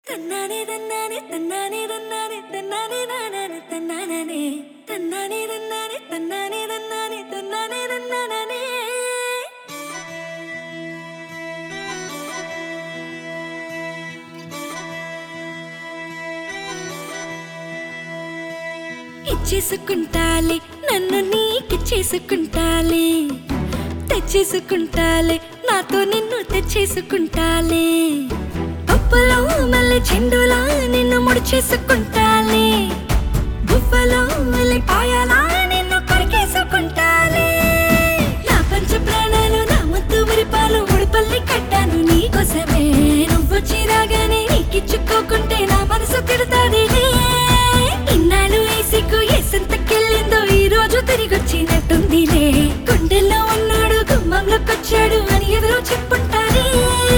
తన్నానే తన్నానే తన్నానే తన్నానే తన్నానే నానానే తన్నానే తన్నానే తన్నానే తన్నానే తన్నానే తన్నానే తన్నానే ఇచ్చేసుకుంటాలే నన్ను నీకిచ్చేసుకుంటాలే తెచ్చేసుకుంటాలే నాతో నిన్ను తెచ్చేసుకుంటాలే పప్పులో మళ్ళీ చెండులా నిన్ను ముడిచేసుకుంటాలే గువ్వలో మళ్ళీ పాయాలా నిన్ను కొరికేసుకుంటాలే నా పంచ ప్రాణాలు నా ముద్దు మురిపాలు ముడిపల్లి కట్టాను నీకోసమే నువ్వు చిరాగానే నీకిచ్చుకోకుంటే నా మనసు తిడతాదిలే ఇన్నాళ్ళు వేసికు ఎసంతకెళ్ళిందో ఈ రోజు తిరిగొచ్చినట్టుందిలే గుండెల్లో ఉన్నాడు గుమ్మంలోకొచ్చాడు అని ఎవరో చెప్పుంటారే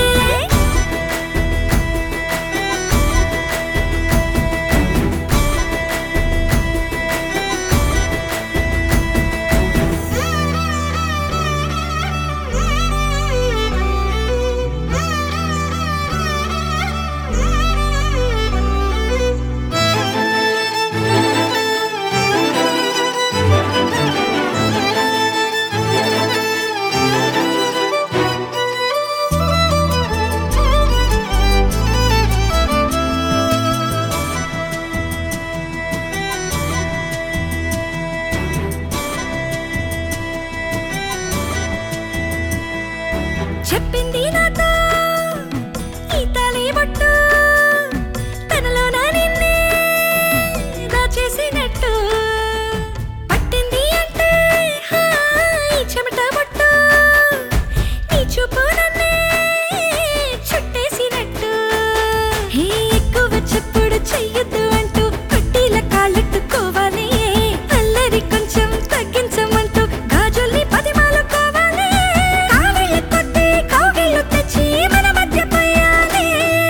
చెప్పింది నాతో ఈ తలి బొట్టు తనలో నా నిన్నే దాచేసినట్టు పట్టింది అంటే హా, ఈ చెమట బొట్టు నీ చూపు నన్నే చుట్టేసినట్టు హే ఎక్కువ చెప్పుడు చెయ్యొద్దు అంటూ పట్టీల కాళ్ళెట్టుకోవాలి అల్లరి కొంచెం తగ్గించమంటూ గాజుల్ని పదిమాలుకోవాలి కావిళ్ళ కొద్ది కౌగిళ్ళు తెచ్చి మన మధ్య పోయాలి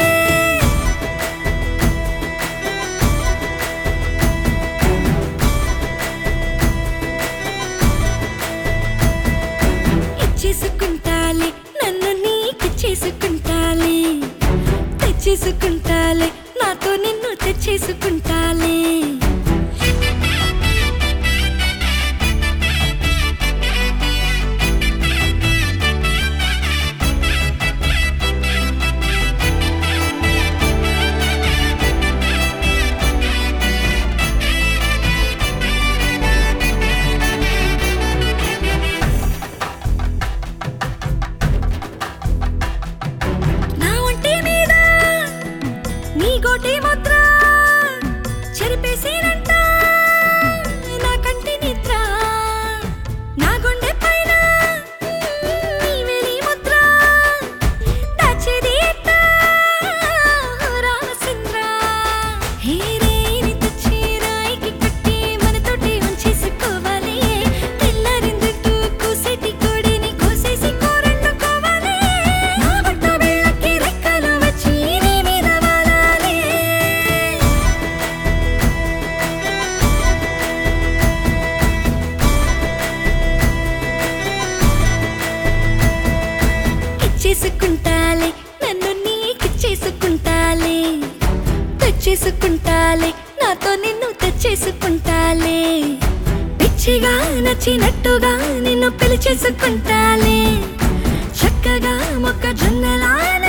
ఇచ్చేసుకుంటాలే నన్ను నీకిచ్చేసుకుంటాలే తెచ్చేసుకుంటాలే నాతో నిన్ను తెచ్చేసుకుంటాలే నా ఒంటి మీద నీ గోటి ముద్ర చెరిపేసినంట నా కంటి నిద్ర నా గుండె పైన నీ వెలి ముద్ర దాచేది ఎట్ట రామచంద్ర హే రేని తెచ్చి రాయికి కట్టి మనతోటి ఉంచేసుకోవాలి తెల్లారిందంటూ కూసేటి కోడిని కోసేసి కూరండుకోవాలి నా బట్ట బిళ్ళకి రెక్కలు వచ్చి నీ మీద వాలాలి ఇచ్చేసుకుంటాలే నన్ను నీకిచ్చేసుకుంటాలే తెచ్చేసుకుంటాలే నాతో నిన్ను తెచ్చేసుకుంటాలే పిచ్చిగా నచ్చినట్టుగా నిన్ను పిలిచేసుకుంటాలే చక్కగా మొక్క జొన్నలా